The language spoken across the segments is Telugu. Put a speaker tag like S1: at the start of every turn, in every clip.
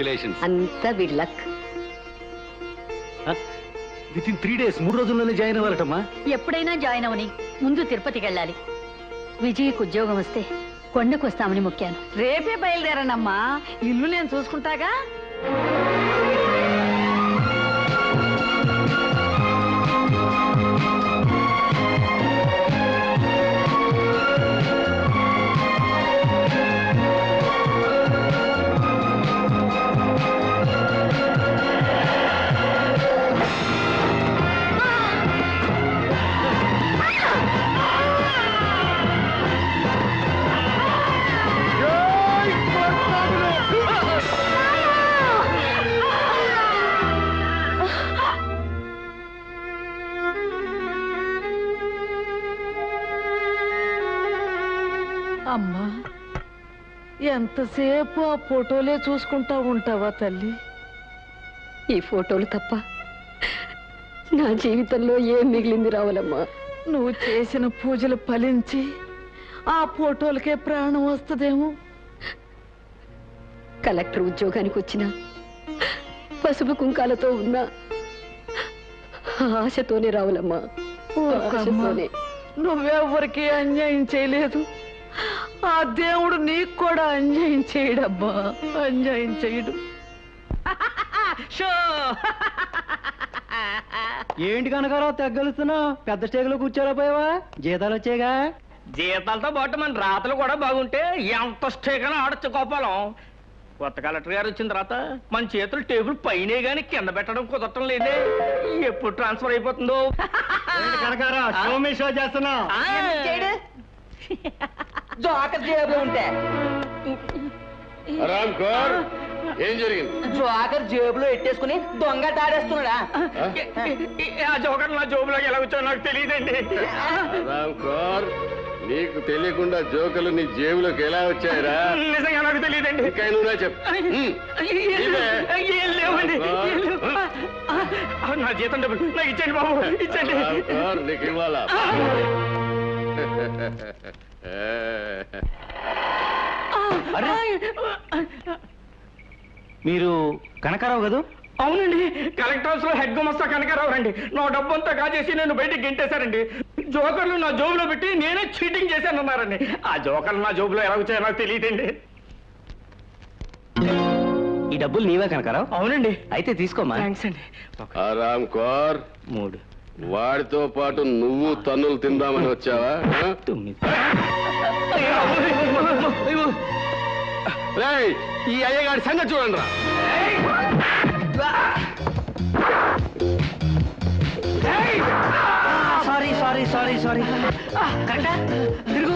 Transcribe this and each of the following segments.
S1: కంగ్రాచులేషన్స్
S2: అంతా వీడి luck
S3: within three days మూడు రోజుల్లోనే జాయిన్ అవ్వాలటమ్మా
S4: ఎప్పుడైనా జాయిన్ అవని ముందు తిరుపతికి వెళ్ళాలి విజయ్కి ఉద్యోగం వస్తే కొండకు వస్తామని మొక్కాను
S5: రేపే బయలుదేరనమ్మా ఇల్లు నేను చూసుకుంటాగా అమ్మా ఎంతసేపు ఆ ఫోటోలే చూసుకుంటా ఉంటావా తల్లి
S2: ఈ ఫోటోలు తప్ప నా జీవితంలో ఏం మిగిలింది రావాలమ్మా
S5: నువ్వు చేసిన పూజలు ఫలించి ఆ ఫోటోలకే ప్రాణం వస్తుందేమో
S2: కలెక్టర్ ఉద్యోగానికి వచ్చిన పసుపు కుంకాలతో ఉన్న ఆశతోనే రావులమ్మా ఆశతోనే
S5: నువ్వెవ్వరికి అన్యాయం చేయలేదు ఆ దేవుడు నీకు కూడా అన్యాయం చేయడమ్మా అన్యాయం చేయడు
S3: ఏంటి కనకారావు తెగ్గలుస్తున్నావు పెద్ద స్టేజ్లో కూర్చోరా పోయావా జీతాలు వచ్చాయిగా
S6: జీతాలతో పాటు మన రాతలు కూడా బాగుంటే ఎంత స్టేకన ఆడొచ్చు గోపాలం కొత్త కలెక్టర్ గారు వచ్చిన తర్వాత మన చేతులు టేబుల్ పైనే గాని కింద పెట్టడం కుదరటం లేదే ఎప్పుడు ట్రాన్స్ఫర్ అయిపోతుందో
S3: కనకారా షో మీ షో చేస్తున్నావు
S6: ఆ,
S7: జోకర్ జేబులో ఉంటే
S1: రామ్ కౌర్ ఏం జరిగింది
S7: జోకర్ జేబులో ఎట్టేసుకుని దొంగ తాడేస్తున్నాడా
S6: ఆ జోకర్ నా జోబులోకి ఎలా వచ్చాయో నాకు తెలియదండి
S1: రామ్ కౌర్ నీకు తెలియకుండా జోకులు నీ జేబులోకి ఎలా వచ్చాయరా
S6: నిజంగా నాకు తెలియదండి
S1: ఇంకా నువ్వు చెప్పు హ్మ్. ఇవే.
S6: ఏం లేవండి ఏం లేవు. ఆ, నా జీతం డబ్బులు నాకు ఇచ్చండి బాబు ఇచ్చండి
S1: రామ్ కౌర్ నీకు ఇవ్వాలా
S3: మీరు కనకారావు కదా
S6: అవునండి కలెక్టర్ హౌస్ లో హెడ్ గుమస్తా కనకారావు రండి నా డబ్బు అంతా కాజేసి నేను బయటికి గెంటేశారండి జోకర్లు నా జోబులో పెట్టి నేనే చీటింగ్ చేశానన్నారండి ఆ జోకర్లు నా జోబులో ఎలా వచ్చాయో నాకు తెలియదండి
S3: ఈ డబ్బులు నీవే కనకారావు
S6: అవునండి
S3: అయితే తీసుకోమా
S6: థ్యాంక్స్ అండి
S1: ఆ రామ్ కౌర్
S3: మూడు
S1: వాడితో పాటు నువ్వు తన్నులు తిందామని వచ్చావా ఆ?
S3: తొమ్మిది
S1: రేయ్, ఈ అయ్యగాడి సంగతి చూడండి రా
S3: సారీ సారీ సారీ సారీ కరెక్టా తిరుగు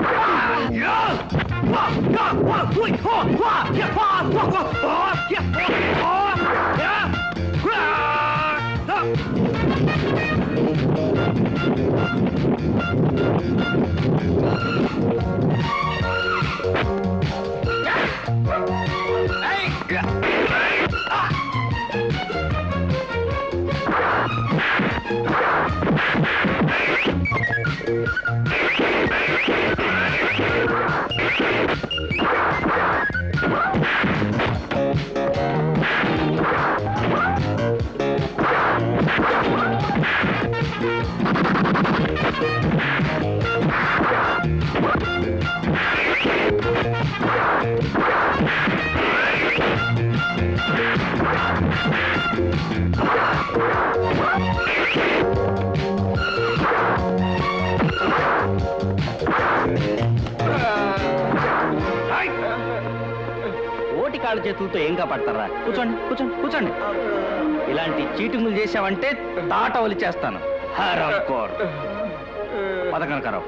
S3: ఓటి కాళ్ళ చేతులతో ఏం కాపాడతారా కూర్చోండి కూర్చోండి కూర్చోండి ఇలాంటి చీటింగులు చేసావంటే తాట చేస్తాను హరామ్ కోర్ పదకనకరావు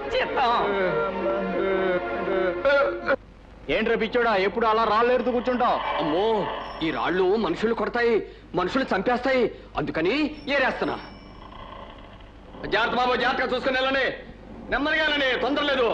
S3: ఏంట్రా పిచ్చోడా ఎప్పుడు అలా రాళ్ళేరుతూ కూర్చుంటావు
S7: అమ్మో ఈ రాళ్ళు మనుషులు కొడతాయి మనుషులు చంపేస్తాయి అందుకని ఏరేస్తున్నా జాగ్రత్త బాబు జాగ్రత్తగా చూసుకుని వెళ్ళండి నెమ్మదిగా వెళ్ళండి తొందర లేదు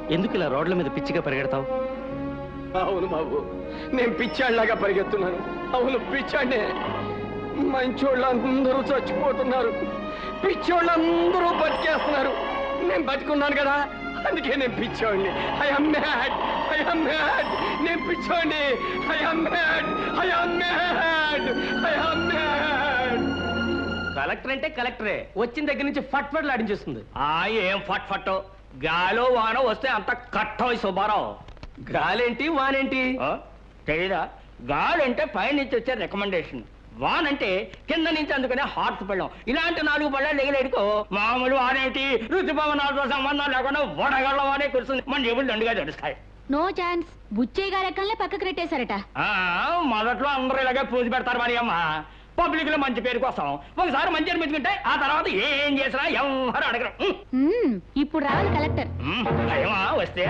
S3: ఎందుకు ఇలా రోడ్ల మీద పిచ్చిగా పరిగెడతావు
S7: అవును బాబు నేను పిచ్చాళ్ళలాగా పరిగెత్తున్నాను అవును పిచ్చాడే మంచోళ్ళందరూ చచ్చిపోతున్నారు పిచ్చోళ్ళందరూ బతికేస్తున్నారు నేను బతికున్నాను కదా అందుకే నేను పిచ్చోండి I am mad I am mad నేను పిచ్చోండి I am mad I am mad I am mad
S6: collector అంటే కలెక్టరే వచ్చిన దగ్గర నుంచి ఫట్ ఫట్ లాడించేస్తుంది ఆ ఏం ఫట్ ఫట్ గాలో వాన వస్తే అంత కట్టోయ్ సుబ్బారావు గాలేంటి వానేంటి తెలీదా గాలంటే పై నుంచి వచ్చే రికమెండేషన్ వానంటే కింద నుంచి అందుకునే హార్ట్ పళ్ళం ఇలాంటి నాలుగు పళ్ళాలు ఎగిలేడుకో మామూలు వానేంటి ఋతుపవనాలతో సంబంధం లేకుండా వడగళ్ళ వానే కురుస్తుంది మన జేబులు దండుగా తెలుస్తాయి
S4: నో ఛాన్స్ బుచ్చయ్య గారు ఎక్కడలే పక్కకు పెట్టేశారట
S6: ఆ, మొదట్లో అందరూ ఇలాగే పూజ పెడతారు మరి అమ్మ పబ్లిక్ లో మంచి పేరు కోసం ఒకసారి మంచి అనిపించుకుంటే ఆ తర్వాత ఏం చేసినా ఎవరు అడగరు ఉమ్,
S4: మ్మ్, ఇప్పుడు రావాలి కలెక్టర్
S6: ఉమ్, భయమా వస్తే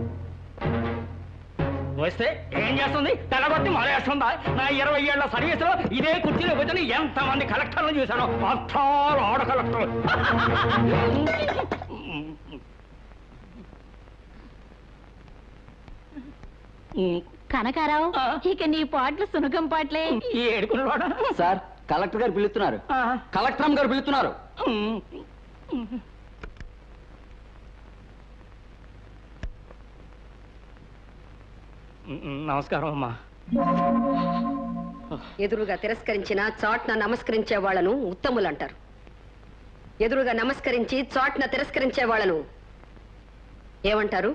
S6: వస్తే ఏం చేస్తుంది తెల్లగొట్టి మొదలేస్తుందా నా ఇరవై ఏళ్ల సర్వీస్ లో ఇదే కుర్చీలో కూర్చొని ఎంత మంది కలెక్టర్లు చూశాను అర్థాలు ఆడ కలెక్టర్
S4: కనకారావు
S6: ఆ.
S4: ఇక నీ పాటలు సునకం పాటలే
S6: ఈ ఏడుకున్నాడు
S7: సార్ కలెక్టర్ గారు పిలుస్తున్నారు కలెక్టర్ గారు పిలుస్తున్నారు
S6: నమస్కారం అమ్మా
S2: ఎదురుగా తిరస్కరించిన చాట్న నమస్కరించే వాళ్ళను ఉత్తములంటారు ఎదురుగా నమస్కరించి చాట్న తిరస్కరించే వాళ్ళను ఏమంటారు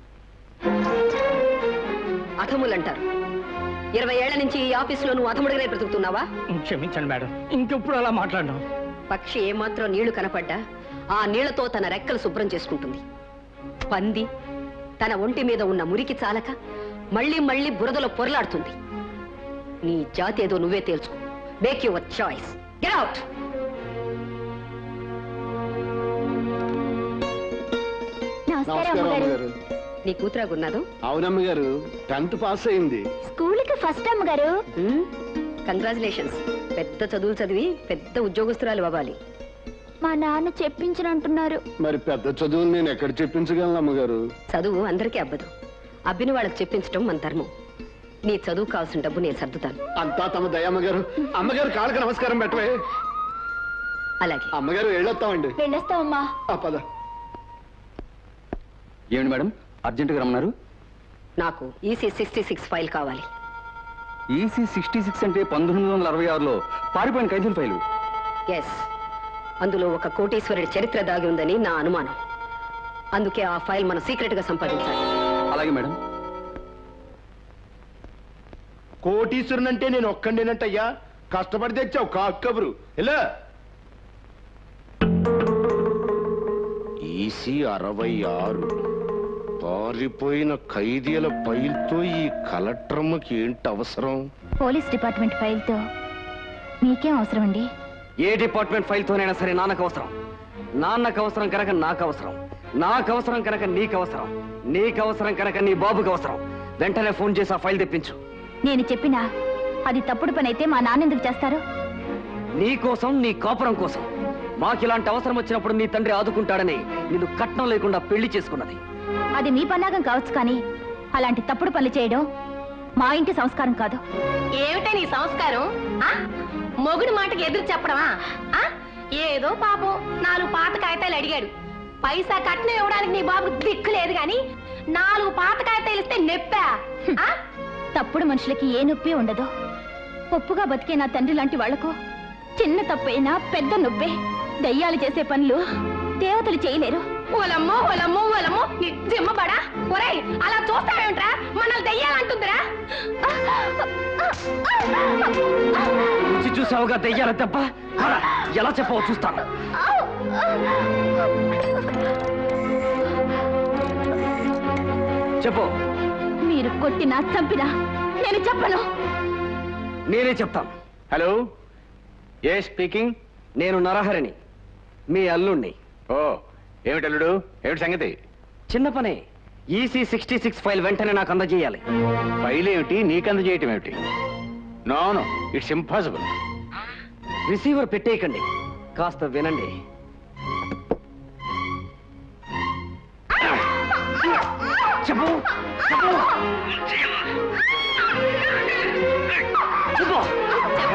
S2: అధములంటారు ఇరవై ఏళ్ల నుంచి ఈ ఆఫీసులో నువ్వు అధముడిగానే బ్రతుకుతున్నావా
S6: క్షమించండి మేడం ఇంకెప్పుడు అలా మాట్లాడడం
S2: పక్షి ఏమాత్రం నీళ్లు కనపడ్డా ఆ నీళ్లతో తన రెక్కలు శుభ్రం చేసుకుంటుంది పంది తన ఒంటి మీద ఉన్న మురికి చాలక మళ్ళీ మళ్ళీ బురదలో పొరలాడుతుంది నీ జాతి ఏదో నువ్వే తేల్చుకో make your choice get out
S1: నమస్కారం అమ్మగారు
S2: నీ కూతురాగున్నాదు
S1: అవునమ్మ గారు టెన్త్ పాస్ అయింది
S4: స్కూల్కి ఫస్ట్ అమ్మగారు
S2: కంగ్రాచులేషన్స్ పెద్ద చదువులు చదివి పెద్ద ఉద్యోగస్తురాలు అవ్వాలి
S4: మా నాన్న చెప్పించనంటున్నారు
S1: మరి పెద్ద చదువులు నేను ఎక్కడ చెప్పించగలను అమ్మగారు
S2: చదువు అందరికీ అబ్బదు అబ్బిన వాళ్ళకి చెప్పించడం మన ధర్మం నీ చదువు కావాల్సిన డబ్బు నేను సర్దుతాను
S1: అంతా తమ దయమ్మగారు అమ్మగారు కాళ్ళకి నమస్కారం పెట్టవే
S2: అలాగే
S1: అమ్మగారు వెళ్ళొస్తామండి
S4: వెళ్ళొస్తావమ్మా
S1: ఆ పద
S7: ఏమిటి మేడం అర్జెంటుగా రమ్మన్నారు
S2: నాకు ఈసీ సిక్స్టీ సిక్స్ ఫైల్ కావాలి
S7: ఈసీ సిక్స్టీ సిక్స్ అంటే పంతొమ్మిది వందల అరవై ఆరులో పారిపోయిన ఖైదీల ఫైలు
S2: ఎస్ అందులో ఒక కోటీశ్వరుడి చరిత్ర దాగి ఉందని నా అనుమానం అందుకే ఆ ఫైల్ మనం సీక్రెట్ గా సంపాదించాలి
S7: అలాగే మేడం
S1: కోటీశ్వరుని అంటే నేను ఒక్కండినట్టయ్యా కష్టపడి తెచ్చావు కాక్కబురు ఎలా ఈసీ అరవై ఆరు పారిపోయిన ఖైదీల పైల్తో ఈ కలెక్టర్మ్మకి ఏంటి అవసరం
S4: పోలీస్ డిపార్ట్మెంట్ ఫైల్తో మీకేం అవసరం అండి
S7: ఏ డిపార్ట్మెంట్ ఫైల్తోనైనా సరే నాన్నకు అవసరం నాన్నకు అవసరం కనుక నాకు అవసరం నాకు అవసరం కనుక నీకు అవసరం నీకు అవసరం కనుక నీ బాబుకి అవసరం వెంటనే ఫోన్ చేసి ఆ ఫైల్ తెప్పించు
S4: నేను చెప్పినా అది తప్పుడు పని అయితే మా నాన్న ఎందుకు చేస్తారు
S7: నీ కోసం నీ కాపురం కోసం మాకు ఇలాంటి అవసరం వచ్చినప్పుడు నీ తండ్రి ఆదుకుంటాడని నిన్ను కట్నం లేకుండా పెళ్లి చేసుకున్నది
S4: అది మీ పన్నాగం కావచ్చు కానీ అలాంటి తప్పుడు పనులు చేయడం మా ఇంటి సంస్కారం కాదు
S8: ఏమిటే నీ సంస్కారం ఆ? మొగుడి మాటకి ఎదురు చెప్పడమా ఆ? ఏదో పాపం నాలుగు పాత కాగితాలు అడిగాడు పైసా కట్నం ఇవ్వడానికి నీ బాబు దిక్కు లేదు గాని నాలుగు పాత కాగితాలు ఇస్తే నెప్పా ఆ?
S4: తప్పుడు మనుషులకి ఏ నొప్పి ఉండదు ఒప్పుగా బతికే నా తండ్రి లాంటి వాళ్లకు చిన్న తప్పైనా పెద్ద నొప్పే దయ్యాలు చేసే పనులు దేవతలు చేయలేరు
S8: ఓలమ్మో ఓలమ్మో ఓలమ్మో నీ జిమ్మబడా ఒరేయ్ అలా చూస్తావేంట్రా మనల్ని దెయ్యాలంటుందిరా
S7: రుచి చూసావుగా దెయ్యాల దెబ్బ రా, ఎలా చెప్పవో చూస్తాను చెప్పు
S4: మీరు కొట్టినా చంపినా నేను చెప్పను
S7: నేనే చెప్తాను
S3: హలో ఏ స్పీకింగ్
S7: నేను నరహరిని మీ అల్లుణ్ణి
S3: ఓ ఏమిటి అల్లుడు ఏమిటి సంగతి
S7: చిన్న పనే ఈసీ సిక్స్టీ సిక్స్ ఫైల్ వెంటనే నాకు అందజేయాలి
S3: ఫైల్ ఏమిటి నీకంద చేయటం ఏమిటి no no it's impossible
S7: receiver పెట్టేయకండి కాస్త వినండి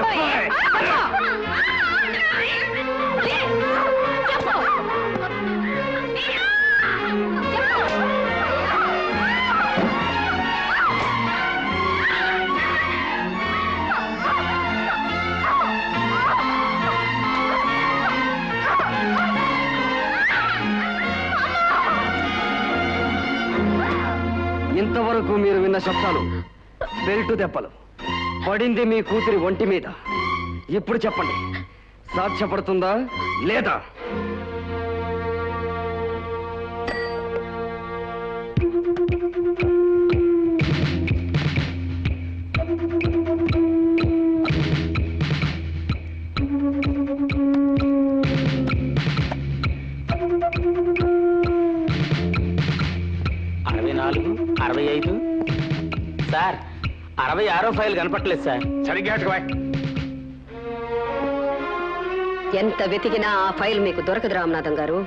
S7: ఇంతవరకు మీరు విన్న శబ్దాలు బెల్టు దెబ్బలు పడింది మీ కూతురి ఒంటి మీద ఇప్పుడు చెప్పండి సాధ్యపడుతుందా లేదా
S3: అరవై నాలుగు అరవై ఐదు సార్ అరవై ఆరో ఫైల్ కనపట్లేదు సార్
S6: సరిగ్గా
S2: ఎంత వెతికినా ఆ ఫైల్ మీకు దొరకదు రామనాథం గారు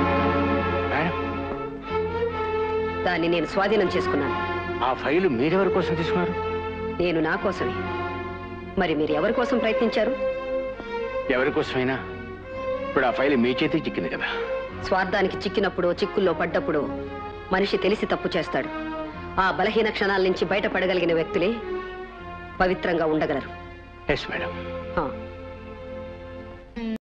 S2: దాన్ని నేను స్వాధీనం చేసుకున్నాను
S3: ఆ ఫైల్ మీరెవరి కోసం తీసుకున్నారు
S2: నేను నా కోసమే మరి మీరు ఎవరి కోసం ప్రయత్నించారు
S3: ఎవరి కోసమైనా ఇప్పుడు ఆ ఫైల్ మీ చేతికి చిక్కింది కదా
S2: స్వార్థానికి చిక్కినప్పుడు చిక్కుల్లో పడ్డప్పుడు మనిషి తెలిసి తప్పు చేస్తాడు ఆ బలహీన క్షణాల నుంచి బయటపడగలిగిన వ్యక్తులే పవిత్రంగా ఉండగలరు
S3: ఎస్ మేడం
S2: ఆ,